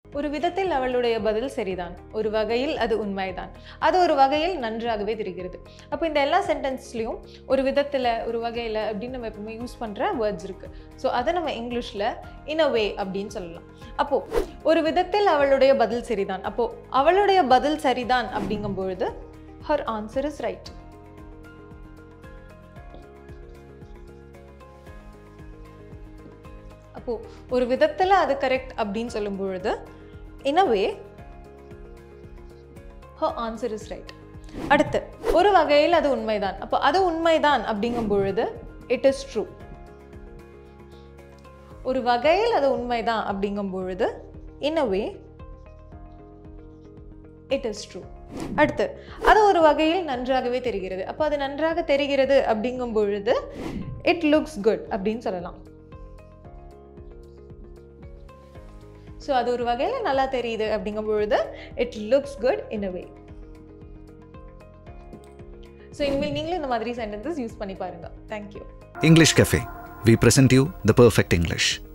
ஒரு விதத்தில் அவளுடைய பதில் சரிதான் ஒரு வகையில் அது உண்மைதான் அது ஒரு வகையில் நன்றாகவே தெரிகிறது அப்போ இந்த எல்லா சென்டென்ஸ்லையும் ஒரு விதத்தில் ஒரு வகையில் அப்படின்னு நம்ம எப்பவுமே யூஸ் பண்ணுற வேர்ட்ஸ் இருக்குது ஸோ அதை நம்ம இங்கிலீஷில் இன் அ வே அப்படின்னு சொல்லலாம் அப்போது ஒரு விதத்தில் அவளுடைய பதில் சரிதான் அப்போது அவளுடைய பதில் சரிதான் அப்படிங்கும் பொழுது ஹர் ஆன்சர் இஸ் ரைட் அப்போ ஒரு விதத்துல அது கரெக்ட் அப்படின்னு சொல்லும் பொழுது in a way her answer is right அடுத்து ஒரு வகையில் அது உண்மைதான் அப்போ அது உண்மைதான் அப்படிங்கும் பொழுது இட் இஸ் ட்ரூ ஒரு வகையில் அது உண்மைதான் அப்படிங்கும் பொழுது in a way it is true அடுத்து அது ஒரு வகையில் நன்றாகவே தெரிகிறது அப்போ அது நன்றாக தெரிகிறது அப்படிங்கும் பொழுது இட் லுக்ஸ் குட் அப்படின்னு சொல்லலாம் ஸோ அது ஒரு வகையில் நல்லா தெரியுது அப்படிங்கும் பொழுது it looks good in a way so இனிமேல் நீங்களும் இந்த மாதிரி சென்டென்சஸ் யூஸ் பண்ணி பாருங்க thank you English Cafe. We present you the perfect English.